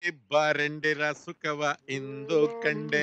ಇಬ್ಬರೆಂಡಿರ ಸುಖವ ಇಂದು ಕಂಡೆ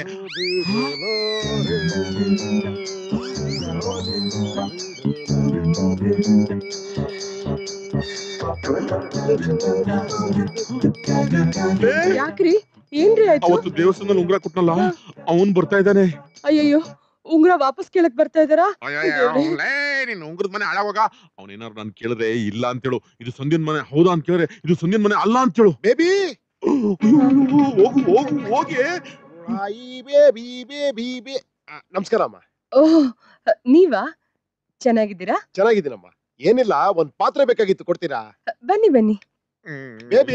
ಯಾಕ್ರಿ ಏನ್ರಿ ಆಯ್ತು ಅವತ್ತು ದೇವಸ್ಥಾನದಲ್ಲಿ ಉಂಗ್ರ ಕೊಟ್ನಲ್ಲ ಅವನ್ ಬರ್ತಾ ಇದ್ದಾನೆ ಅಯ್ಯಯ್ಯೋ ಉಂಗ್ರ ವಾಪಸ್ ಕೇಳಕ್ ಬರ್ತಾ ಇದಾರಾ ನೀನ್ ಉಂಗ್ರದ ಮನೆ ಹಾಳಾವಾಗ ಅವನೇನಾರು ನಾನು ಕೇಳಿದ್ರೆ ಇಲ್ಲ ಅಂತೇಳು ಇದು ಸಂಧ್ಯನ್ ಮನೆ ಹೌದಾ ಅಂತ ಕೇಳಿದ್ರೆ ಇದು ಸಂಧ್ಯನ್ ಮನೆ ಅಲ್ಲ ಅಂತೇಳು ಬೇಬಿ ಹೋಗು ಹೋಗು ಹೋಗಿ ಬೇಬಿ ಬೇಬಿ ಬೇ ಆ, ನಮಸ್ಕಾರ ಅಮ್ಮ ಓಹ್ ನೀವಾ ಚೆನ್ನಾಗಿದ್ದೀರಾ ಚೆನ್ನಾಗಿದ್ದೀನಮ್ಮ ಏನಿಲ್ಲ ಒಂದ್ ಪಾತ್ರೆ ಬೇಕಾಗಿತ್ತು ಕೊಡ್ತೀರಾ ಬನ್ನಿ ಬನ್ನಿ ಬೇಬಿ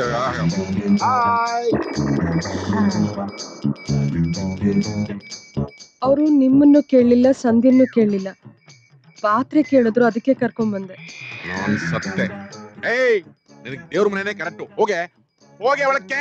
ಹಾಯ್ ಅವರು ನಿಮ್ಮನ್ನು ಕೇಳಲಿಲ್ಲ ಸಂಧ್ಯನ್ನು ಕೇಳಲಿಲ್ಲ ಪಾತ್ರೆ ಕೇಳಿದ್ರು ಅದಕ್ಕೆ ಕರ್ಕೊಂಡ್ ಬಂದೆ ನಾನ್ ಸತ್ತೆ ಏಯ್ ನಿನಗೆ ದೇವ್ರ ಮನೆನೇ ಕರೆಕ್ಟು ಹೋಗೆ ಹೋಗೆ ಒಳಕ್ಕೆ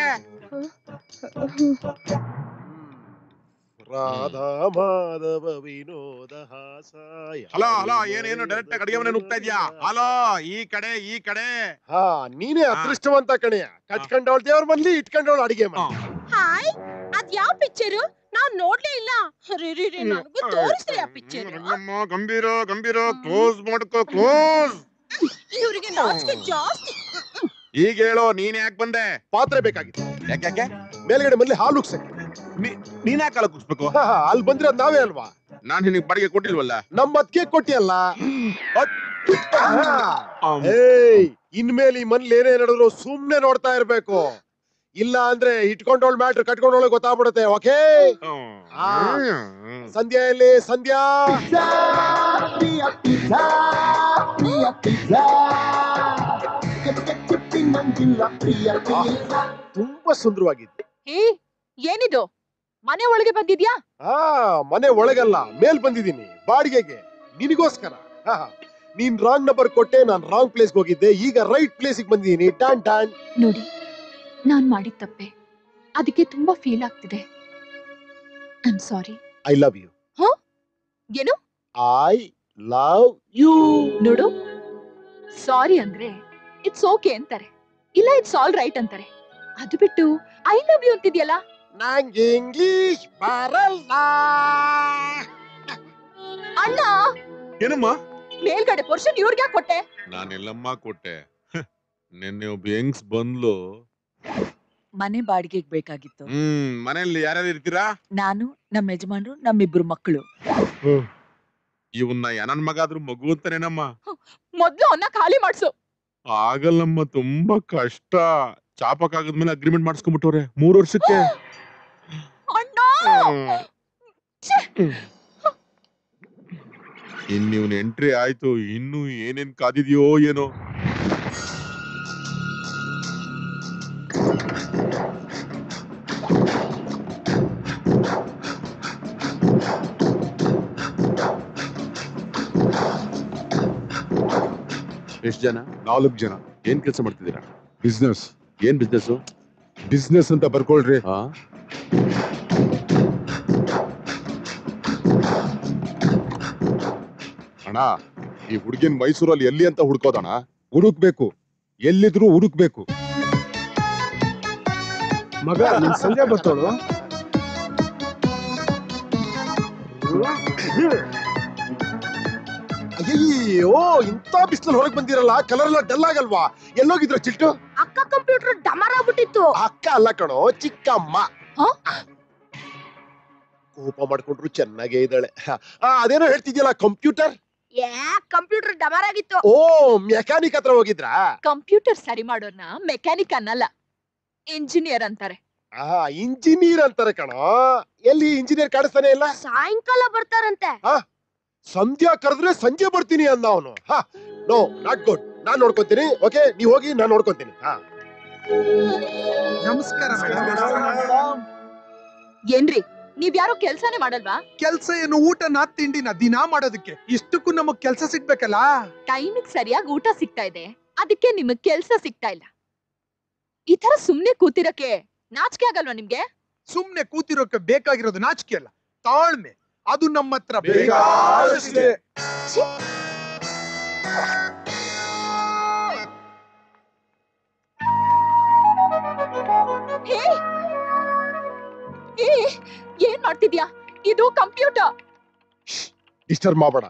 ರಾಧಾ ಮಾಧವ ವಿನೋದ ಹಾಸಾಯ ಹಲೋ ಹಲೋ ಏನೇನು ಡೈರೆಕ್ಟ್ ಆಗಿ ಅಡಿಗೆ ಮನೆ ನುಗ್ತಾ ಇದ್ಯಾ ಹಲೋ ಈ ಕಡೆ ಈ ಕಡೆ ಹಾ ನೀನೇ ಅದೃಷ್ಟವಂತ ಕಣೆಯ ಕಟ್ಕೊಂಡವಳ ದೇವ್ರ ಮನ್ಲಿ ಇಟ್ಕೊಂಡವಳ ಅಡಿಗೆ ಮನೆ ಹಾಯ್ ಅದ್ ಯಾವ ಪಿಕ್ಚರು ನಾವ್ ನೋಡ್ಲೇ ಇಲ್ಲ ರೀ, ರೀ, ರೀ, ನನಗೂ ತೋರಿಸ್ರಿ ಆ ಪಿಕ್ಚರ್ ರಂಗಮ್ಮ, ಗಂಭೀರ ಗಂಭೀರ ಕ್ಲೋಸ್ ಮಾಡ್ಕೋ ಕ್ಲೋಸ್ ಇವ್ರಿಗೆ ನಾಚಿಕೆ ಜಾಸ್ತಿ ಈಗ ಹೇಳೋ ನೀನ್ ಯಾಕೆ ಬಂದೆ ಪಾತ್ರೆ ಬೇಕಾಗಿತ್ತು ಯಾಕೆ ಯಾಕೆ ಮೇಲ್ಗಡೆ ಮನ್ಲಿ ಹಾಲು ಉಗ್ಸಕ್ಕೆ ನೀನ್ ಯಾಕೆ ಕಾಲ ಕುಗ್ಸ್ಬೇಕು ಹಾ, ಹಾ, ಅಲ್ಲಿ ಬಂದ್ರೆ ಅದ್ ನಾವೇ ಅಲ್ವಾ ನಾನ್ ನಿನಗೆ ಬಾಡಿಗೆ ಕೊಟ್ಟಿಲ್ವಲ್ಲ ನಮ್ಮ ಅದ್ಕೆ ಕೊಟ್ಟಿಯಲ್ಲ ಏಯ್ ಇನ್ಮೇಲೆ ಈ ಮನ್ಲಿ ಏನೇ ನಡೆದ್ರು ಸುಮ್ನೆ ನೋಡ್ತಾ ಇರ್ಬೇಕು ಇಲ್ಲ ಅಂದ್ರೆ ಇಟ್ಕೊಂಡೋಳ್ ಮ್ಯಾಟ್ರ್ ಕಟ್ಕೊಂಡೋಳ ಗೊತ್ತಾಗ್ಬಿಡುತ್ತೆ ಓಕೆ ಆ. ಸಂಧ್ಯಾ ಎಲ್ಲಿ ಸಂಧ್ಯಾ ತುಂಬಾ ಸುಂದರವಾಗಿತ್ತು ಹೇ ಏನಿದು ಮನೆ ಒಳಗೆ ಬಂದಿದ್ಯಾ ಹಾ ಮನೆ ಒಳಗಲ್ಲ ಮೇಲ್ ಬಂದಿದ್ದೀನಿ ಬಾಡಿಗೆಗೆ ನಿನಗೋಸ್ಕರ ಹಾ, ಹಾ. ನೀನ್ ರಾಂಗ್ ನಂಬರ್ ಕೊಟ್ಟೆ ನಾನ್ ರಾಂಗ್ ಪ್ಲೇಸ್ಗೆ ಹೋಗಿದ್ದೆ ಈಗ ರೈಟ್ ಪ್ಲೇಸಿಗೆ ಬಂದಿದ್ದೀನಿ ಟಾನ್ ಟಾನ್ ನೋಡಿ ನಾನ್ ಮಾಡಿದ ತಪ್ಪೆ ಅದಕ್ಕೆ ತುಂಬಾ ಫೀಲ್ ಆಗ್ತಿದೆ I am sorry I love you ಏನು ಐ ಲವ್ ಯು ನೋಡು ಸಾರಿ ಅಂದ್ರೆ ಇಟ್ಸ್ ಓಕೆ ಅಂತಾರೆ ಇಲ್ಲ ಇಟ್ಸ್ ಆಲ್ ರೈಟ್ ಅಂತಾರೆ ಅದು ಬಿಟ್ಟು ಐ ಲವ್ ಯು ಅಂತಿದ್ಯಲ್ಲ ನಂಗೆ ಇಂಗ್ಲಿಷ್ ಬರಲ್ಲ ಅಣ್ಣ ಏನಮ್ಮ ಮೇಲ್ಗಡೆ ಪೋರ್ಷನ್ ಇವ್ರಿಗೆ ಕೊಟ್ಟೆ ನಾನೆಲ್ಲಮ್ಮ ಕೊಟ್ಟೆ ನಿನ್ನೆ ಒಬ್ಬ ಹೆಂಗ್ಸ್ ಬಂದ್ಲು ಮನೆ ಬಾಡಿಗೆಗೆ ಬೇಕಾಗಿತ್ತು ಹ್ಮ್ ಮನೆಯಲ್ಲಿ ಯಾರ್ಯಾರು ಇರ್ತೀರಾ ನಾನು ನಮ್ಮ ಯಜಮಾನ್ರು ನಮ್ಮಿಬ್ರು ಮಕ್ಕಳು ಇವನ್ನ ನನ್ ಮಗ ಆದ್ರೂ ಮಗು ಅಂತಾನೇನಮ್ಮ ಮೊದ್ಲು ಅವನ್ನ ಖಾಲಿ ಮಾಡ್ಸು ಆಗಲ್ಲಮ್ಮ ತುಂಬಾ ಕಷ್ಟ ಚಾಪಕ್ಕಾಗದ್ಮೇಲೆ ಅಗ್ರಿಮೆಂಟ್ ಮಾಡಿಸ್ಕೊಂಡ್ಬಿಟ್ಟವ್ರೆ ಮೂರ್ ವರ್ಷಕ್ಕೆ ಅಣ್ಣ ಛೆ! ಇನ್ ಇವ್ನ ಎಂಟ್ರಿ ಆಯ್ತು ಇನ್ನು ಏನೇನ್ ಕಾದಿದ್ಯೋ ಏನೋ ಎಷ್ಟ್ ಜನ ನಾಲ್ಕು ಜನ ಏನ್ ಕೆಲಸ ಮಾಡ್ತಿದ್ದೀರಾ ಬಿಸ್ನೆಸ್ ಏನ್ ಬಿಸ್ನೆಸ್ ಬಿಸ್ನೆಸ್ ಅಂತ ಬರ್ಕೊಳ್ರಿ ಅಣ್ಣ ಈ ಹುಡುಗಿನ ಮೈಸೂರಲ್ಲಿ ಎಲ್ಲಿ ಅಂತ ಹುಡ್ಕೋದಣ್ಣ ಹುಡುಕ್ಬೇಕು ಎಲ್ಲಿದ್ರು ಹುಡುಕ್ಬೇಕು ಮಗ ನಿನ್ ಸಂಧ್ಯಾ ಬರ್ತೋಳು ಅಯ್ಯೋ ಇಂತ ಬಿಸಿಲಲ್ಲಿ ಹೊರಗೆ ಬಂದಿರಲ್ಲ ಕಲರ್ ಎಲ್ಲ ಡಲ್ ಆಗಲ್ವಾ ಎಲ್ಲೋಗಿದ್ರ ಚಿಲ್ಟು ಅಕ್ಕ ಕಂಪ್ಯೂಟರ್ ಡಮರ್ ಆಗ್ಬಿಟ್ಟಿತ್ತು ಅಕ್ಕ ಅಲ್ಲ ಕಣೋ ಚಿಕ್ಕಮ್ಮ ಹ? ಕೋಪ ಮಾಡ್ಕೊಂಡ್ರು ಚೆನ್ನಾಗೇ ಇದ್ದಾಳೆ ಆ, ಅದೇನೋ ಹೇಳ್ತಿದ್ಯಲ್ಲ ಕಂಪ್ಯೂಟರ್ ಏ ಕಂಪ್ಯೂಟರ್ ಡಮರ್ ಆಗಿತ್ತು ಓ ಮೆಕ್ಯಾನಿಕ್ ಹತ್ರ ಹೋಗಿದ್ರಾ ಕಂಪ್ಯೂಟರ್ ಸರಿ ಮಾಡೋರ್ನ ಮೆಕ್ಯಾನಿಕ್ ಅನ್ನಲ್ಲ ಇಂಜಿನಿಯರ್ ಅಂತಾರೆ ಆ ಇಂಜಿನಿಯರ್ ಅಂತಾರೆ ಕಣೋ ಎಲ್ಲಿ ಇಂಜಿನಿಯರ್ ಕಾಣಿಸ್ತಾನೆ ಇಲ್ಲ ಸಾಯಂಕಾಲ ಬರ್ತಾರಂತೆ ಸಂಧ್ಯಾ ಕರೆದ್ರೆ ಸಂಜೆ ಬರ್ತೀನಿ ಅಂದ ಅವನು ನೋ ನಾಟ್ ಗುಡ್ ನಾನ್ ನೋಡ್ಕೊಂತೀನಿ ಓಕೆ ನೀವ್ ಹೋಗಿ ನಾನ್ ನೋಡ್ಕೊಂತೀನಿ ಹಾ ನಮಸ್ಕಾರ ಏನ್ರಿ ನೀವ್ ಯಾರೋ ಕೆಲ್ಸನೇ ಮಾಡಲ್ವಾ ಕೆಲ್ಸ ಏನು ಊಟನ ತಿಂಡಿನ ದಿನಾ ಮಾಡೋದಕ್ಕೆ ಇಷ್ಟಕ್ಕೂ ನಮಗ್ ಕೆಲ್ಸ ಸಿಗ್ಬೇಕಲ್ಲ ಟೈಮಿಗ್ ಸರಿಯಾಗಿ ಊಟ ಸಿಗ್ತಾ ಇದೆ ಅದಕ್ಕೆ ನಿಮಗ್ ಕೆಲ್ಸ ಸಿಗ್ತಾ ಇಲ್ಲ ಈ ತರ ಸುಮ್ನೆ ಕೂತಿರಕ್ಕೆ ನಾಚಿಕೆ ಆಗಲ್ವಾ ನಿಮ್ಗೆ ಸುಮ್ನೆ ಕೂತಿರೋಕೆ ಬೇಕಾಗಿರೋದು ನಾಚಿಕೆ ಅಲ್ಲ ತಾಳ್ಮೆ ಅದು ನಮ್ಮ ಹತ್ರ ಬೇಕಾದಷ್ಟಿದೆ. ಛೀ! ಹೇ ಏ ಏನ್ ಮಾಡ್ತಿದ್ಯಾ ಇದು ಕಂಪ್ಯೂಟರ್ ಡಿಸ್ಟರ್ಬ್ ಮಾಡಬೇಡ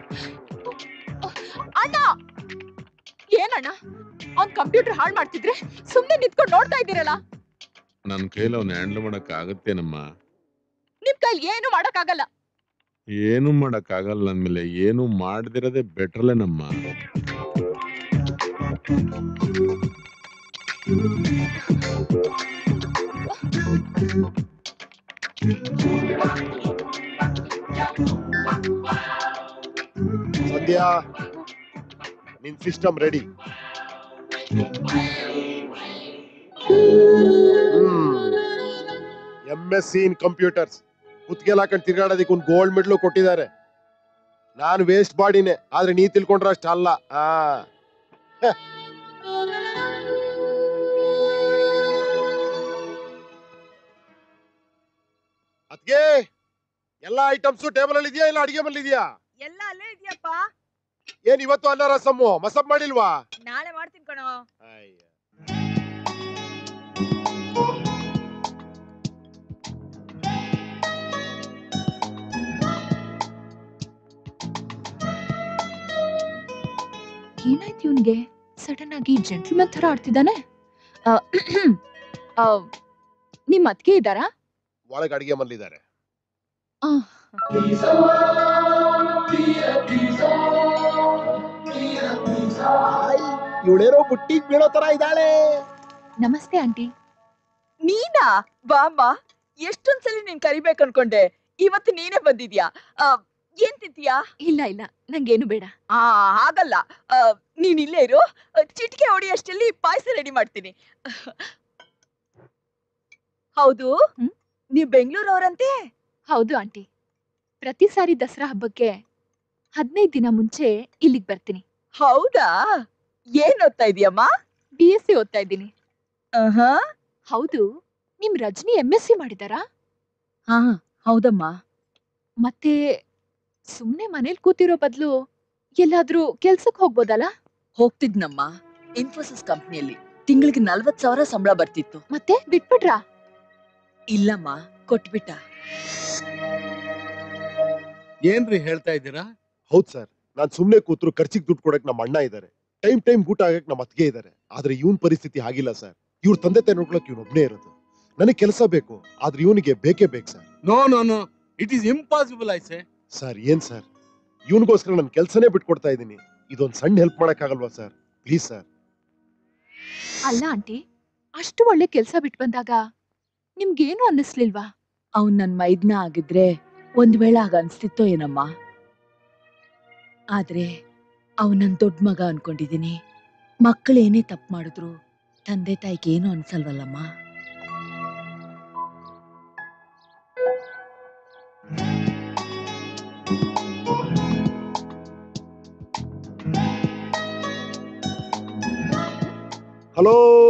ಅಣ್ಣ ಏನಣ್ಣ ಅವ್ನ್ ಕಂಪ್ಯೂಟರ್ ಹಾಳ್ ಮಾಡ್ತಿದ್ರೆ ಸುಮ್ನೆ ನಿಂತ್ಕೊಂಡು ನೋಡ್ತಾ ಇದ್ದೀರಲ್ಲ ನನ್ ಕೈಲಿ ಅವ್ನ ಹ್ಯಾಂಡಲ್ ಮಾಡಕ್ ಆಗತ್ತೇನಮ್ಮ ನಿಮ್ ಕೈಲಿ ಏನು ಮಾಡಕ್ಕಾಗಲ್ಲ ಏನು ಮಾಡಕ್ ಆಗಲ್ಲ ಅಂದ್ಮೇಲೆ ಏನು ಮಾಡ್ದಿರೋದೇ ಬೆಟ್ರಲೇನಮ್ಮ ಸಂಧ್ಯಾ ನಿನ್ system ready M S C in computers ಕುತ್ಗೆಲ್ ಹಾಕೊಂಡ್ ತಿರ್ಗಾಡೋದಕ್ಕೆ ಒಂದು ಗೋಲ್ಡ್ ಮೆಡ್ಲು ಕೊಟ್ಟಿದ್ದಾರೆ ನಾನು ವೇಸ್ಟ್ ಬಾಡಿನೇ ಆದ್ರೆ ನೀ ತಿಳ್ಕೊಂಡ್ರೆ ಅಷ್ಟ ಅಲ್ಲ ಆ ಅದ್ಗೆ ಎಲ್ಲಾ ಐಟಮ್ಸ್ ಟೇಬಲ್ ಅಲ್ಲಿ ಇದೆಯಾ ಇಲ್ಲ ಅಡಿಗೆ ಮನೇಲಿ ಇದೆಯಾ ಎಲ್ಲ ಅಲ್ಲೇ ಇದೆಯಪ್ಪ ಏನ್ ಇವತ್ತು ಅನ್ನ ರಸಮ್ಮು ಮಸಬ್ ಮಾಡಿಲ್ವಾ ನಾಳೆ ಮಾಡ್ತೀನಿ ಕಣೋ ಅಯ್ಯ. ಏನಾಯ್ತು ಇವನ್ಗೆ ಸಡನ್ ಆಗಿ ಜೆಂಟ್ಲ್ಮನ್ ತರ ಆಡ್ತಿದ್ದಾನೆ ಆ, ಆ, ನಿಮ್ ಅತ್ಗೆ ಇದ್ದಾರಾ ಒಳಗ್ ಅಡಿಗೆ ಮನೇಲಿದ್ದಾರೆ ಆ, ಇವಳೇನೋ ಬುಟ್ಟಿಗ್ ಬೀಳೋ ತರ ಇದ್ದಾಳೆ ನಮಸ್ತೆ ಆಂಟಿ ನೀನಾ ಬಾಮ್ಮ ಎಷ್ಟೊಂದ್ಸಲಿ ನೀನ್ ಕರಿಬೇಕು ಅನ್ಕೊಂಡೆ ಇವತ್ತು ನೀನೇ ಬಂದಿದ್ಯಾ ಆ, ಏನ್ ತಿಂತೀಯಾ ಇಲ್ಲ ಇಲ್ಲ ನಂಗೇನು ಬೇಡ ಆ ಹಾಗಲ್ಲ ಆ, ನೀನ್ ಇಲ್ಲೇ ಇರು ಆ, ಚಿಟಿಕೆ ಹೊಡಿ ಅಷ್ಟಲ್ಲಿ ಪಾಯಸ ರೆಡಿ ಮಾಡ್ತೀನಿ ಹೌದು ಹ್ಮ್? ನೀವ್ ಬೆಂಗಳೂರವ್ರಂತೆ ಹೌದು ಆಂಟಿ ಪ್ರತಿ ಸಾರಿ ದಸರಾ ಹಬ್ಬಕ್ಕೆ ಹದಿನೈದು ದಿನ ಮುಂಚೆ ಇಲ್ಲಿಗೆ ಬರ್ತೀನಿ ಹೌದಾ ಏನ್ ಓದ್ತಾ ಇದೀಯಮ್ಮ ಬಿ ಎಸ್ ಸಿ ಓದ್ತಾ ಇದ್ದೀನಿ ಆಹಾ ಹೌದು ನಿಮ್ ರಜನಿ ಎಂ ಎಸ್ ಸಿ ಮಾಡಿದಾರಾ ಹಾ ಹೌದಮ್ಮ ಮತ್ತೆ ಸುಮ್ನೆ ಮನೇಲಿ ಕೂತಿರೋ ಬದಲು ಎಲ್ಲಾದ್ರೂ ಕೆಲ್ಸಕ್ಕೆ ಹೋಗ್ಬೋದಲ್ಲ ಹೋಗ್ತಿದ್ನಮ್ಮ ಇನ್ಫೋಸಿಸ್ ಕಂಪ್ನಿಯಲ್ಲಿ ತಿಂಗಳಿಗೆ ನಲ್ವತ್ ಸಾವಿರ ಸಂಬಳ ಬರ್ತಿತ್ತು ಮತ್ತೆ ಬಿಟ್ಬಿಟ್ರಾ ಇಲ್ಲಮ್ಮ ಕೊಟ್ಬಿಟ್ಟ ಏನ್ರಿ ಹೇಳ್ತಾ ಇದ್ದೀರಾ ಹೌದ್ ಸರ್ ನಾನ್ ಸುಮ್ನೆ ಕೂತ್ರು ಖರ್ಚಿಗೆ ದುಡ್ಡು ಕೊಡಕ್ ನಮ್ಮ ಅಣ್ಣ ಇದ್ದಾರೆ ಟೈಮ್ ಟೈಮ್ ಊಟ ಆಗಕ್ ನಮ್ಮ ಅತ್ತಿಗೆ ಇದ್ದಾರೆ ಆದ್ರೆ ಇವನ್ ಪರಿಸ್ಥಿತಿ ಆಗಿಲ್ಲ ಸರ್ ಇವ್ರ ತಂದೆ ತಾಯಿ ನೋಡ್ಕೊಳಕ್ ಇವ್ನ ಒಬ್ನೇ ಇರೋದು ನನಗೆ ಕೆಲಸ ಬೇಕು ಆದ್ರೆ ಇವನಿಗೆ ಬೇಕೇ ಬೇಕು sir no no no it is impossible I say sir ಏನ್ ಸರ್ ಇವನಿಗೋಸ್ಕರ ನಾನು ಕೆಲಸನೇ ಬಿಟ್ಕೊಡ್ತಾ ಇದ್ದೀನಿ ಇದೊಂದ್ ಸಣ್ಣ ಹೆಲ್ಪ್ ಮಾಡಕ್ ಆಗಲ್ವಾ ಸರ್ ಪ್ಲೀಸ್ ಸರ್ ಅಲ್ಲ ಆಂಟಿ ಅಷ್ಟು ಒಳ್ಳೆ ಕೆಲ್ಸ ಬಿಟ್ಟು ಬಂದಾಗ ನಿಮ್ಗೇನು ಅನ್ನಿಸ್ಲಿಲ್ವಾ ಅವ್ನ್ ನನ್ ಮೈದ್ನ ಆಗಿದ್ರೆ ಒಂದ್ ವೇಳೆ ಆಗ ಅನ್ಸ್ತಿತ್ತೋ ಏನಮ್ಮ ಆದ್ರೆ ಅವ್ನ್ ನನ್ ದೊಡ್ಡ ಮಗ ಅನ್ಕೊಂಡಿದೀನಿ ಮಕ್ಕಳು ಏನೇ ತಪ್ಪು ಮಾಡಿದ್ರು ತಂದೆ ತಾಯಿಗೆ ಏನು ಅನ್ಸಲ್ವಲ್ಲಮ್ಮ ಹಲೋ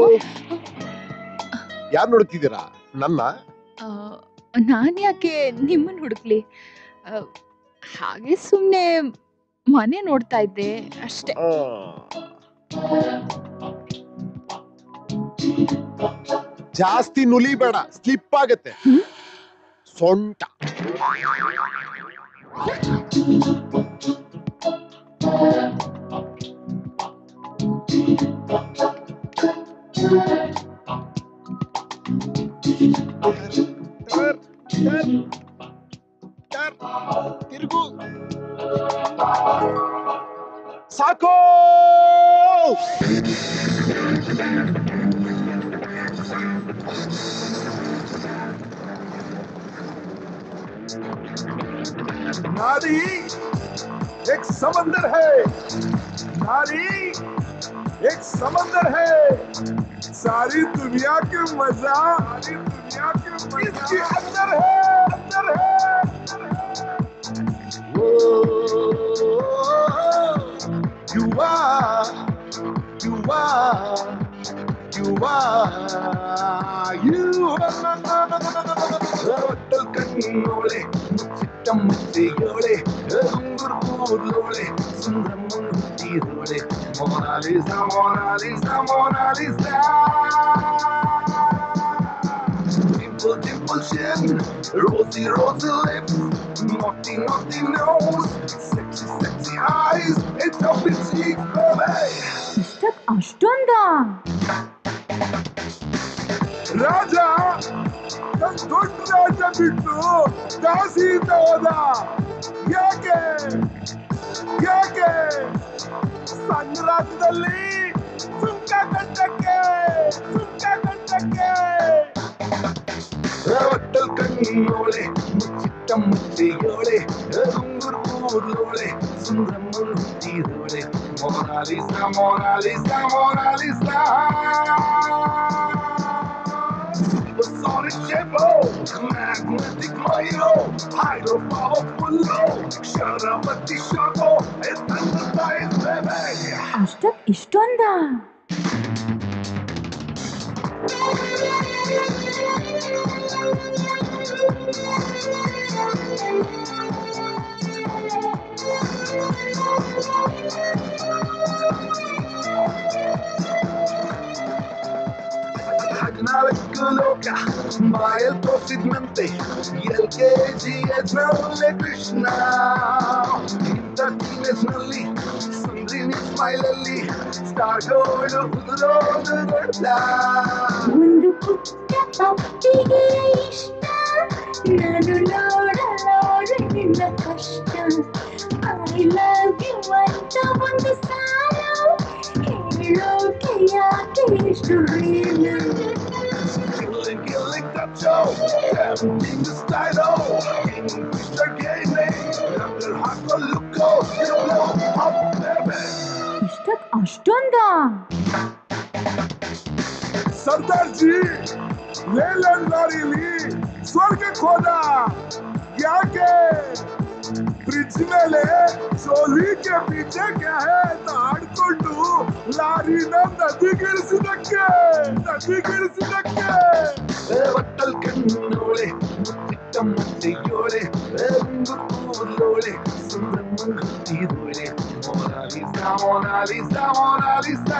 ಯಾರ್ ನೋಡ್ತಿದ್ದೀರಾ ನನ್ನ ಆ, ನಾನ್ ಯಾಕೆ ನಿಮ್ಮನ್ ಹುಡುಕ್ಲಿ ಆ, ಹಾಗೆ ಸುಮ್ನೆ ಮನೆ ನೋಡ್ತಾ ಇದ್ದೆ ಅಷ್ಟೇ ಆ. ಜಾಸ್ತಿ ನುಲಿ ಬೇಡ ಸ್ಲಿಪ್ ಆಗತ್ತೆ ಹ್ಮ್? ಸೊಂಟ ತಿರುಗು ಸಾಕು नारी एक समंदर है नारी एक समंदर है सारी दुनिया के मजा सारी दुनिया के मजा इसके अंदर है अंदर है You are, you are, you are, you ಹೊಟ್ಟಲ್ ಕಣ್ಣೋಳೆ ಮುಚ್ಚಿಟ್ಟ ಮುಚ್ಚಿಯೋಳೆ ಗುಂಗುರು ಕೂದಲೋಳೆ ಸುಂದರಮ್ಮ ಹುಟ್ಟಿರೋಳೆ Mona Lisa Mona Lisa Mona Lisa Dimple, dimple chin, rosy, rosy lips, naughty, naughty nose, sexy, sexy eyes, and jumping cheeks, baby. ಇಷ್ಟಕ್ ಅಷ್ಟೊಂದ ರಾಜ ನನ್ ದೊಡ್ಡ ರಾಜ ಬಿಟ್ಟು ಕಾಶಿಯಿಂದ ಹೋದ ಯಾಕೆ ಯಾಕೆ ಸಣ್ಣ ರಾಜ್ಯದಲ್ಲಿ ಸುಂಕ ಕಟ್ಟಕ್ಕೆ ಸುಂಕ ಕಟ್ಟಕ್ಕೆ ಒಟ್ಟಲ್ ಕಣ್ಣೋಳೆ ಮುಚ್ಚಿಟ್ಟ ಮುಚ್ಚಿಯೋಳೆ ರುಂಗುರು ಕೂದಲೋಳೆ ಸುಂದರಮ್ಮ ಹುಟ್ಟಿದೋಳೆ Mona Lisa Mona Lisa Mona Lisa Supersonic tempo, magnetic Milo, hydro powerful low, Sharavati Shako, and Thunderfire baby. ಅಷ್ಟಕ್ ಇಷ್ಟೊಂದ ಹದಿನಾಲ್ಕು ಲೋಕ ಬಾಯಲ್ ತೋರಿಸಿದ್ನಂತೆ ಎಲ್ ಕೆ ಜಿ ಎಜ್ನಲ್ಲೇ ಕೃಷ್ಣ ಇಂಥ ಟೀನೇಜ್ ನಲ್ಲಿ ಸುಂದ್ರಿನಿ ಸ್ಮೈಲ್ ಅಲ್ಲಿ ಸ್ಟಾರ್ಗಳು ಉದುರೋದು ದೊಡ್ಡ ಒಂದು ಪುಟ್ಟ ಪಪ್ಪಿಗೆ ಇಷ್ಟ ನಾನು ನೋಡಲಾರೆ ನಿನ್ನ ಕಷ್ಟ ಐ ಲವ್ ಯು ಅಂತ ಒಂದು ಸಾಲ ಹೇಳೋಕೆ ಯಾಕೆ ಇಷ್ಟು reel Killing, killing that show, tempting the style, Mr. Gaming, under hot look, you know, up baby. ಇಷ್ಟಕ್ ಅಷ್ಟೊಂದ ಸರ್ದಾರ್ ಜಿ ಲೇಲ್ಯಾಂಡ್ ಲಾರಿಲಿ ಸ್ವರ್ಗಕ್ಕೆ ಹೋದ ಯಾಕೆ ಬ್ರಿಡ್ಜ್ ಮೇಲೆ ಸೋಲಿಗೆ ಪೀಚೆ ಕ್ಯಾ ಹೇ ಅಂತ ಆಡ್ಕೊಂಡು ಲಾರಿನ ನದಿಗಿಳಿಸಿದಕ್ಕೆ ನದಿಗಿಳಿಸಿದಕ್ಕೆ ಒಟ್ಟಲ್ ಕಣ್ಣೋಳೆ ಮುತ್ತಿಟ್ಟ ಮುತ್ತಿಯೋಳೆ ಒಂದು ಕೂದಲೋಳೆ ಸುಂದರಮ್ಮ ಹುಟ್ಟಿದೋಳೆ ಮೊನಾಲಿಸಾ ಮೊನಾಲಿಸಾ ಮೊನಾಲಿಸಾ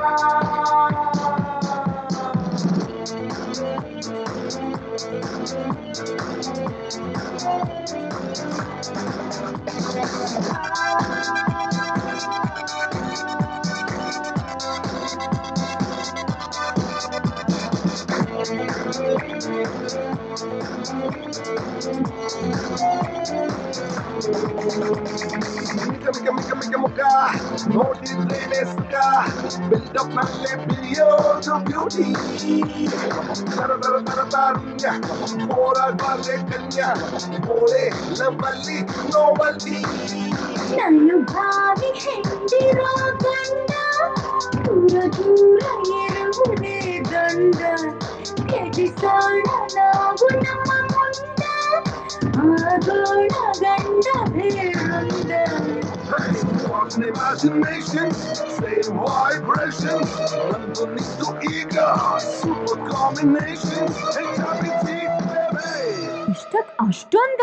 ಮಿಕ ಮಿಕ ಮಿಕ ಮಿಕ ಮುಖ ನೋಡಿದ್ರೇನೆ ಸುಖ ಬಿಲ್ಡಪ್ ಮಾಡಲೇ ಬಿರಿಯೋದು ಬ್ಯೂಟಿ ತರ ತರ ತರ ತಾರುಣ್ಯ ಹೋರಾಡಬಾರ್ದೆ ಕನ್ಯಾ ಬೋಳೆ ನಮ್ಮಲ್ಲಿ ನೋವಲ್ಲಿ ನಾನು ಭಾವಿ ಹೆಂಡಿರೋ ಗಂಡ ದೂರ ದೂರ ಇರುವುದೇ ದಂಡ ಕೆಡಿಸೋಣ ನಾವು ನಮ್ಮ ಮುಂದ ಆಗೋಣ ಗಂಡ ಬೇರೊಂದ What an imagination, same vibrations, underneath to ego, super combination, and tapping teeth, baby. ಇಷ್ಟಕ್ ಅಷ್ಟೊಂದ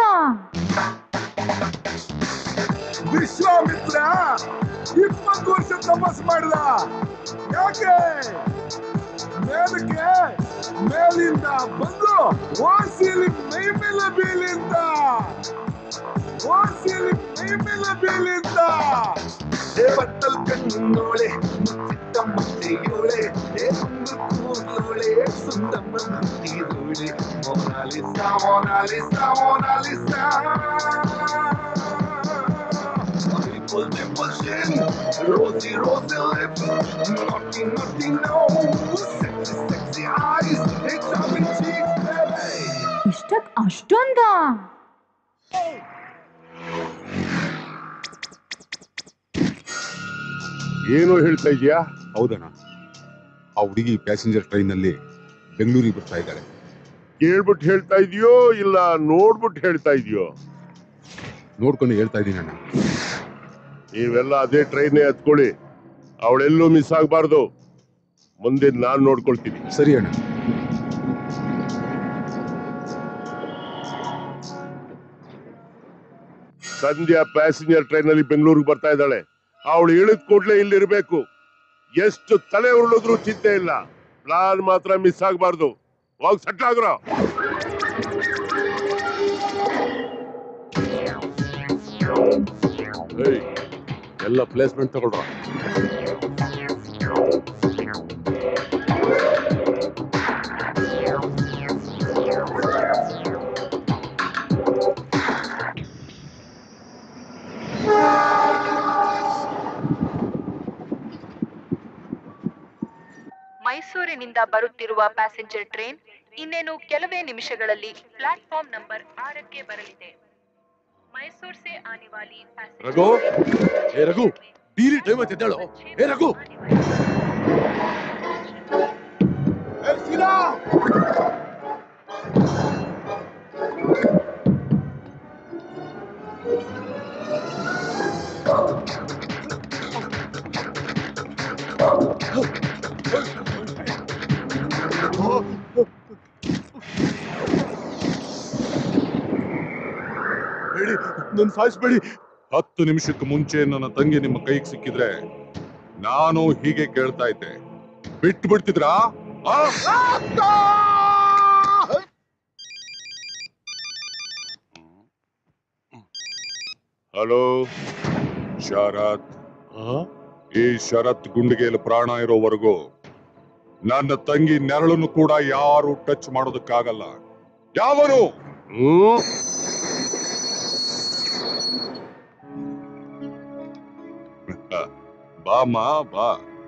ವಿಶ್ವಾಮಿತ್ರ ಇಪ್ಪತ್ತು ವರ್ಷ ತಪಸ್ ಮಾಡಿದ ಯಾಕೆ ಮೇಲಕ್ಕೆ ಮೇಲಿಂದ ಬಂದು ಓಸಿಲಿ ಮೈ ಮೇಲೆ ಬೀಳಿಂದ ಓಸಿಲಿ ಮೈ ಮೇಲೆ ಬೀಳಿಂದ ದೇವತ್ತಲ್ ಕಣ್ಣೋಳೆ ಮುಚ್ಚಿಟ್ಟ ಮುಚ್ಚೆಯೋಳೆ ಒಂದು ಕೂದಲೋಳೆ ಸುಂದಮ್ಮ ಹುಟ್ಟಿದೋಳೆ Mona Lisa Mona Lisa Mona Lisa Dimple, dimple chin, rosy, rosy lips, naughty, naughty nose, sexy, sexy eyes, and jumping cheeks, baby. ಇಷ್ಟಕ್ ಅಷ್ಟೊಂದ ಏನೋ ಹೇಳ್ತಾ ಇದೀಯಾ ಹೌದಣ್ಣ ಆ ಹುಡುಗಿ ಪ್ಯಾಸೆಂಜರ್ ಟ್ರೈನಲ್ಲಿ ಬೆಂಗಳೂರಿಗೆ ಬರ್ತಾ ಇದ್ದಾಳೆ ಕೇಳ್ಬಿಟ್ಟು ಹೇಳ್ತಾ ಇದೆಯೋ ಇಲ್ಲ ನೋಡ್ಬಿಟ್ಟು ಹೇಳ್ತಾ ಇದೆಯೋ ನೋಡ್ಕೊಂಡು ಹೇಳ್ತಾ ಇದ್ದೀನಿ ಅಣ್ಣ ನೀವೆಲ್ಲ ಅದೇ ಟ್ರೈನ್ ಹತ್ಕೊಳ್ಳಿ ಅವಳೆಲ್ಲೂ ಮಿಸ್ ಆಗಬಾರ್ದು ಮುಂದೆ ನಾನ್ ನೋಡ್ಕೊಳ್ತೀನಿ ಸರಿ ಅಣ್ಣ ಸಂಧ್ಯಾ ಪ್ಯಾಸೆಂಜರ್ ಟ್ರೈನ್ ಅಲ್ಲಿ ಬೆಂಗಳೂರಿಗೆ ಬರ್ತಾ ಇದ್ದಾಳೆ ಅವಳು ಇಳಿದ ಕೂಡ್ಲೆ ಇಲ್ಲಿರ್ಬೇಕು ಎಷ್ಟು ತಲೆ ಉರುಳಿದ್ರು ಚಿಂತೆ ಇಲ್ಲ ಪ್ಲಾನ್ ಮಾತ್ರ ಮಿಸ್ ಆಗಬಾರ್ದು ಹೋಗ್ ಸೆಟ್ಲ್ ಆಗ್ರೋ ಏಯ್ ಎಲ್ಲ ಪ್ಲೇಸ್ಮೆಂಟ್ ತಗೊಳ್ರ ಮೈಸೂರಿನಿಂದ ಬರುತ್ತಿರುವ ಪ್ಯಾಸೆಂಜರ್ ಟ್ರೈನ್ ಇನ್ನೇನು ಕೆಲವೇ ನಿಮಿಷಗಳಲ್ಲಿ ಪ್ಲಾಟ್ಫಾರ್ಮ್ ನಂಬರ್ ಆರಕ್ಕೆ ಬರಲಿದೆ ಮೈಸೂರ್ ಸೆ ಆನೆ ವಾಲಿ ರಘು ಏ ರಘು ಬೀರಿ ಟೈಮ್ ಆಯ್ತು ಎದ್ದೇಳು ಏ ರಘು ಏ ಸೀನಾ ಬೇಡಿ ನನ್ ಸಾಯಿಸ್ಬೇಡಿ ಹತ್ತು ನಿಮಿಷಕ್ಕೆ ಮುಂಚೆ ನನ್ನ ತಂಗಿ ನಿಮ್ಮ ಕೈಗೆ ಸಿಕ್ಕಿದ್ರೆ ನಾನು ಹೀಗೆ ಕೇಳ್ತಾ ಇದ್ದೆ ಬಿಟ್ಟು ಬಿಡ್ತಿದ್ರಾ ಆ? ಹಲೋ ಶರತ್ ಈ ಶರತ್ ಗುಂಡಿಗೆಯಲ್ಲಿ ಪ್ರಾಣ ಇರೋವರೆಗೂ ನನ್ನ ತಂಗಿ ನೆರಳನ್ನು ಕೂಡ ಯಾರು ಟಚ್ ಮಾಡೋದಕ್ಕಾಗಲ್ಲ ಯಾವನು ಹ್ಮ್? ಬಾಮ್ಮ ಬಾ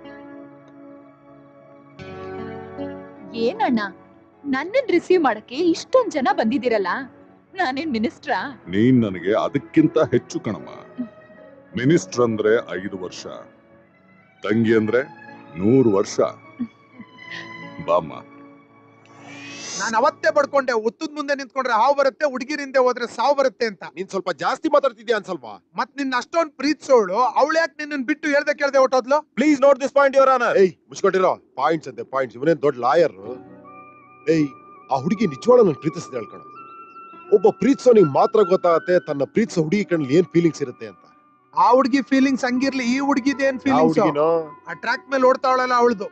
ಏನಣ್ಣ ನನ್ನನ್ ರಿಸೀವ್ ಮಾಡಕ್ಕೆ ಇಷ್ಟೊಂದ್ ಜನ ಬಂದಿದ್ದೀರಲ್ಲ ನಾನೇನ್ ಮಿನಿಸ್ಟ್ರಾ ನೀನ್ ನನಗೆ ಅದಕ್ಕಿಂತ ಹೆಚ್ಚು ಕಣಮ್ಮ ಮಿನಿಸ್ಟರ್ ಅಂದ್ರೆ ಐದು ವರ್ಷ ತಂಗಿ ಅಂದ್ರೆ ನೂರು ವರ್ಷ ಬಾಮ್ಮ ನಾನು ಅವತ್ತೇ ಬಡ್ಕೊಂಡೆ ಉತ್ತದ ಮುಂದೆ ನಿಂತ್ಕೊಂಡ್ರೆ ಹಾವು ಬರುತ್ತೆ ಹುಡುಗಿರ ಹಿಂದೆ ಹೋದ್ರೆ ಸಾವು ಬರುತ್ತೆ ಅಂತ ನೀನ್ ಸ್ವಲ್ಪ ಜಾಸ್ತಿ ಮಾತಾಡ್ತಿದ್ಯಾ ಅನ್ಸಲ್ವಾ ಮತ್ ನಿನ್ನ ಅಷ್ಟೊಂದ್ ಪ್ರೀತಿಸೋಳು ಅವಳು ಯಾಕೆ ನಿನ್ನ ಬಿಟ್ಟು ಹೇಳ್ದೆ ಕೇಳ್ದೆ ಹೊಟ್ಟೋದ್ಲು please note this point your honour ಏಯ್ ಮುಚ್ಕೊಂಡಿರೋ ಪಾಯಿಂಟ್ಸ್ ಅಂತೆ ಪಾಯಿಂಟ್ಸ್ ಇವನೇನ್ ದೊಡ್ಡ ಲಾಯರ್ ಏಯ್ ಆ ಹುಡುಗಿ ನಿಜವಾಳ ನನ್ ಪ್ರೀತಿಸಿದ ಹೇಳ್ಕೊಳ ಒಬ್ಬ ಪ್ರೀತಿಸೋನಿಗೆ ಮಾತ್ರ ಗೊತ್ತಾಗತ್ತೆ ತನ್ನ ಪ್ರೀತಿಸೋ ಹುಡುಗಿ ಕಣ್ಣಲ್ಲಿ ಏನ್ ಫೀಲಿಂಗ್ಸ್ ಇರುತ್ತೆ ಅಂತ ಆ ಹುಡುಗಿ ಫೀಲಿಂಗ್ಸ್ ಹಂಗಿರ್ಲಿ ಈ ಹುಡುಗಿದ ಏನ್ ಆ ಫೀಲಿಂಗ್ಸ್ ಹುಡುಗಿನೋ ಆ ಟ್ರ್ಯಾಕ್ ಮೇಲೆ ಓಡ್ತಾವಳಲ್ಲ ಅವಳದು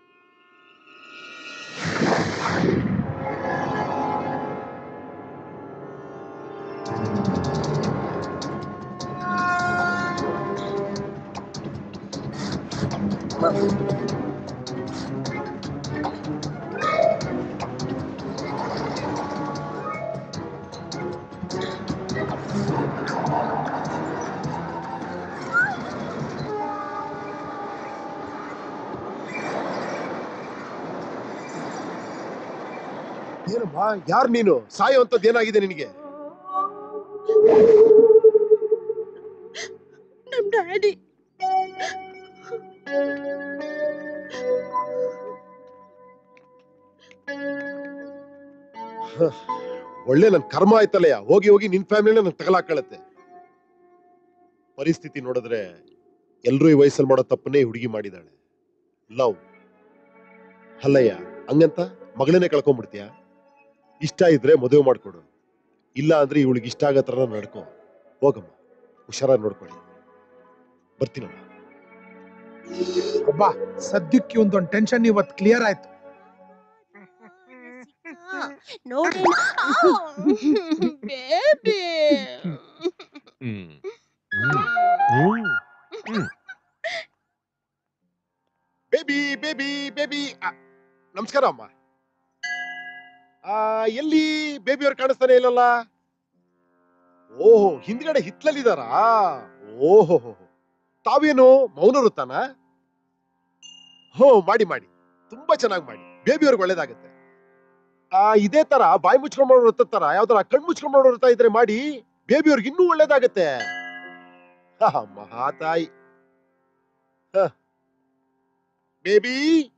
ಏನಮ್ಮ ಯಾರ್ ನೀನು ಸಾಯುವಂತದ್ದು ಏನಾಗಿದೆ ನಿನಗೆ ನಮ್ ಡ್ಯಾಡಿ ಒಳ್ಳೆ ನನ್ ಕರ್ಮ ಆಯ್ತಲ್ಲಯ್ಯ ಹೋಗಿ ಹೋಗಿ ನಿನ್ ಫ್ಯಾಮಿಲಿನ ನನ್ ತಗಲಾಕಳತ್ತೆ ಪರಿಸ್ಥಿತಿ ನೋಡಿದ್ರೆ ಎಲ್ರೂ ಈ ವಯಸ್ಸಲ್ಲಿ ಮಾಡೋ ತಪ್ಪನ್ನೇ ಈ ಹುಡುಗಿ ಮಾಡಿದಾಳೆ ಲವ್ ಅಲ್ಲಯ್ಯ ಹಂಗಂತ ಮಗಳನ್ನೇ ಕಳ್ಕೊಂಡ್ಬಿಡ್ತೀಯ ಇಷ್ಟ ಇದ್ರೆ ಮದುವೆ ಮಾಡ್ಕೊಡು ಇಲ್ಲ ಅಂದ್ರೆ ಇವಳಿಗೆ ಇಷ್ಟ ಆಗೋ ಥರ ನಡ್ಕೊ ಹೋಗಮ್ಮ ಹುಷಾರಾಗಿ ನೋಡ್ಕೊಳ್ಳಿ ಬರ್ತೀನಮ್ಮ ಅಬ್ಬಾ ಸದ್ಯಕ್ಕೆ ಒಂದೊಂದ್ ಟೆನ್ಷನ್ ಇವತ್ ಕ್ಲಿಯರ್ ಆಯ್ತು ನೋಡಿ baby hmm hmm hmm baby baby baby ನಮಸ್ಕಾರ ಅಮ್ಮ ಆ, ಎಲ್ಲಿ ಬೇಬಿಯವ್ರು ಕಾಣಿಸ್ತಾನೆ ಇಲ್ಲಲ್ಲ ಓಹೋ ಹಿಂದ್ಗಡೆ ಹಿತ್ಲಲ್ಲಿದಾರಾ ಓಹೋ ತಾವೇನು ಮೌನ ವೃತ್ತಾನ ಹೋ ಮಾಡಿ ಮಾಡಿ ತುಂಬಾ ಚೆನ್ನಾಗಿ ಮಾಡಿ ಬೇಬಿಯವ್ರಿಗೆ ಒಳ್ಳೇದಾಗತ್ತೆ ಆ ಇದೇ ತರ ಬಾಯಿ ಮುಚ್ಕೊಂಡ್ ಮಾಡೋ ವೃತ್ತ ತರ ಯಾವ್ದಾರ ಕಣ್ ಮುಚ್ಕೊಂಡ್ ಮಾಡೋ ವೃತ್ತ ಇದ್ರೆ ಮಾಡಿ ಬೇಬಿಯವ್ರಿಗೆ ಇನ್ನೂ ಒಳ್ಳೇದಾಗತ್ತೆ ಹಾ ಮಹಾತಾಯಿ ಹ. ಬೇಬಿ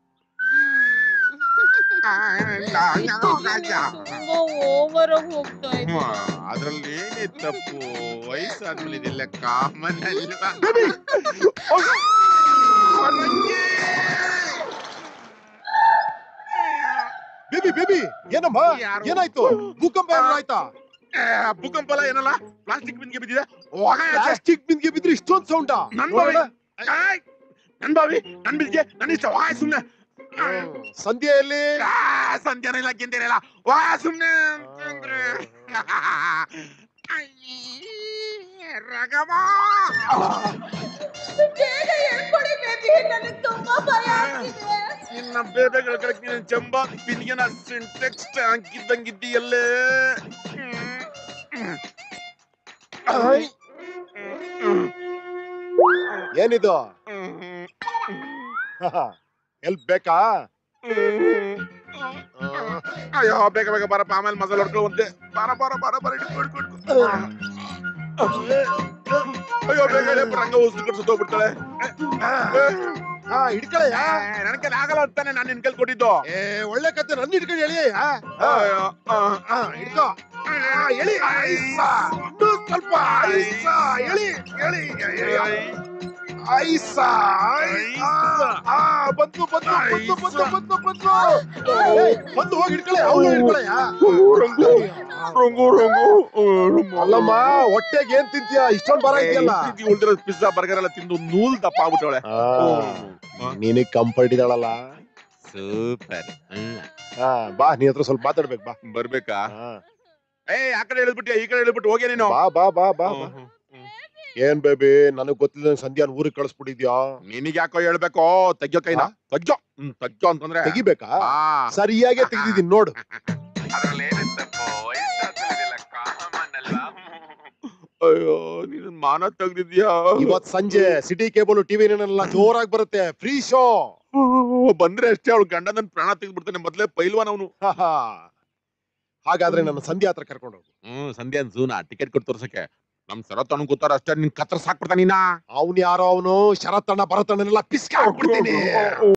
ಓವರ್ ಹೋಗ್ತಾ ಇತ್ತು ಅದ್ರಲ್ಲಿ ಏನೇ ತಪ್ಪು ವಯಸ್ಸಾದ್ಮೇಲೆ ಇದೆಲ್ಲ ಕಾಮನ್ ಅಲ್ವಾ ಬೇಬಿ ಬೇಬಿ ಏನಮ್ಮ ಯಾರು? ಏನಾಯ್ತು ಭೂಕಂಪ ಏನಾದ್ರು ಆಯ್ತಾ ಏ, ಭೂಕಂಪ ಅಲ್ಲ ಏನಲ್ಲ ಪ್ಲಾಸ್ಟಿಕ್ ಬಿಂದಿಗೆ ಬಿದ್ದಿದೆ ಹೋಗ ಆಚೆ. ಪ್ಲಾಸ್ಟಿಕ್ ಬಿಂದಿಗೆ ಬಿದ್ರೆ ಇಷ್ಟೊಂದು ಸೌಂಡ ನನ್ ಬಾವಿ ಏಯ್! ನನ್ ಬಾವಿ ನನ್ ಬಿದ್ದಿಗೆ ನನ್ ಇಷ್ಟ ಹೋಗ ಸುಮ್ನೆ ಸಂಧ್ಯೆಯಲ್ಲಿ ಆ, ಸಂಧ್ಯಾನ ಇಲ್ಲ ಗಿಂದಿನ ಇಲ್ಲ ವಾ ಸುಮ್ನೆ ಅಂತಂದ್ರೆ ರಗಮ ಬೇಗ ಹೇಳ್ಕೊಡಿ ಬೇಬಿ ನನಗೆ ತುಂಬಾ ಭಯ ಆಗ್ತಿದೆ ನಿನ್ನ ಬೇಬೆಗಳ ಕಡೆಗೆ ನೀನು ಚಂಬ ಬಿನ್ಗಿನ ಸಿಂಟೆಕ್ಸ್ ಟ್ಯಾಂಕ್ ಇದ್ದಂಗಿದ್ದೀಯಲ್ಲೇ ಆಯ್. ಏನಿದು ಎಲ್ ಬೇಕಾ ಅಯ್ಯೋ ಬೇಗ ಬೇಗ ಬರಪ್ಪ ಆಮೇಲೆ ಮಸಾಲೆ ಹೊಡ್ಕೊಳ್ಳುವಂತೆ ಬಾರ ಬಾರ ಬಾರ ಬಾರ ಹಿಡ್ಕೊ ಹಿಡ್ಕೊ ಹಿಡ್ಕೊ. ಅಯ್ಯೋ ಬೇಗ ಹೇಳಿ, ರಂಗ ಉಸಿರು ಕಟ್ಸುತ್ತ ಹೋಗ್ಬಿಡ್ತಾಳೆ ಹಾ ಹಿಡ್ಕಳಯ್ಯ ನನ್ನ ಕೈಲಿ ಆಗಲ್ಲ ಅಂತಾನೆ ನಾನು ನಿನ್ ಕೈಲಿ ಕೊಟ್ಟಿದ್ದು ಏ ಒಳ್ಳೆ ಕತೆ ನನ್ನ ಹಿಡ್ಕೊಂಡು ಎಳಿ ಅಯ್ಯೋ, ಆ. ಹಿಡ್ಕೋ ಆ, ಎಳಿ ಐಸ. ಇನ್ನೂ ಸ್ವಲ್ಪ ಐಸ. ಎಳಿ ಎಳಿ ಎಳಿ. ಐಸ ಐಸ. ಆ, ಬಂತು ಬಂತು ಬಂತು ಬಂತು ಬಂತು ಬಂತು ಏಯ್, ಬಂದು ಹೋಗಿ ಹಿಡ್ಕಳೆ ಅವಳು ಹಿಡ್ಕಳಯ್ಯ ರಂಗು ರಂಗು ರಂಗು ಅಲ್ಲಮ್ಮ ಹೊಟ್ಟೆಗೆ ಏನ್ ತಿಂತೀಯ ಇಷ್ಟೊಂದ್ ಬರ ಇದೆಯಲ್ಲ ಉಳಿದಿರೋ ಪಿಜ್ಜಾ ಬರ್ಗರ್ ಎಲ್ಲ ತಿಂದು ನೂಲ್ ದಪ್ಪ ಆಗ್ಬಿಟ್ಟವಳೆ ನಿನಗ್ ಕಂಫರ್ಟ್ ಇದಾಳಲ್ಲ ಸೂಪರ್ ಹಾ ಬಾ ನೀ ಹತ್ರ ಸ್ವಲ್ಪ ಮಾತಾಡ್ಬೇಕು ಬಾ ಬರ್ಬೇಕಾ ಹಾ. ಏ ಆ ಕಡೆ ಹೇಳ್ಬಿಟ್ಟು ಈ ಕಡೆ ಹೇಳ್ಬಿಟ್ಟು ಹೋಗಿ ನೀನು ಬಾ ಬಾ ಬಾ ಬಾ ಬಾ. ಏನ್ ಬೇಬಿ ನನಗ್ ಗೊತ್ತಿಲ್ಲ ಸಂಧ್ಯಾನ್ ಊರಿಗೆ ಕಳಿಸ್ಬಿಟ್ಟಿದ್ಯಾ ನಿನಗೆ ಯಾಕೋ ಹೇಳ್ಬೇಕು ತೆಗ್ಯೋ ಕೈನ ತೆಗ್ಯೋ ಹ್ಮ್ ತೆಗ್ಯೋ ಅಂತಂದ್ರೆ ತೆಗಿಬೇಕಾ ಆ, ಸರಿಯಾಗಿ ತೆಗ್ದಿದೀನಿ ನೋಡು ಅದ್ರಲ್ಲಿ ಏನಿದೆ ತಪ್ಪು? ವಯಸ್ಸಾಗ್ತಿದೆಯಲ್ಲ, common ಅಲ್ವಾ? ಅಯ್ಯೋ ನೀನ್ ಮಾನ ತೆಗ್ದಿದ್ಯಾ ಇವತ್ ಸಂಜೆ ಸಿಟಿ ಕೇಬಲ್ ಟಿವಿ ಎಲ್ಲ ಜೋರಾಗಿ ಬರುತ್ತೆ ಫ್ರೀ ಶೋ ಬಂದ್ರೆ ಅಷ್ಟೇ ಅವಳು ಗಂಡ ನನ್ ಪ್ರಾಣ ತೆಗ್ದ್ಬಿಡ್ತಾನೆ ಮೊದ್ಲೇ ಪೈಲ್ವಾನ್ ಅವನು ಹಾಗಾದ್ರೆ ನನ್ನ ಸಂಧ್ಯಾ ಹತ್ರ ಕರ್ಕೊಂಡು ಹೋಗು ಹ್ಮ್ ಸಂಧ್ಯಾ ಝೂನಾ ಟಿಕೆಟ್ ಕೊಟ್ಟು ತೋರ್ಸಕ್ಕೆ ನಮ್ ಶರತ್ತನು ಕೂತಾರ ಅಷ್ಟೇ ನಿನ್ ಕತ್ರ ಸಾಕ್ಬಿಡ್ತಾನ ನೀನಾ ಅವನ್ ಯಾರೋ ಅವನು ಶರತ್ತಣ್ಣ ಭರತಣ್ಣನೆಲ್ಲ ಪಿಸ್ಕ ಹಾಕ್ಬಿಡ್ತೀನಿ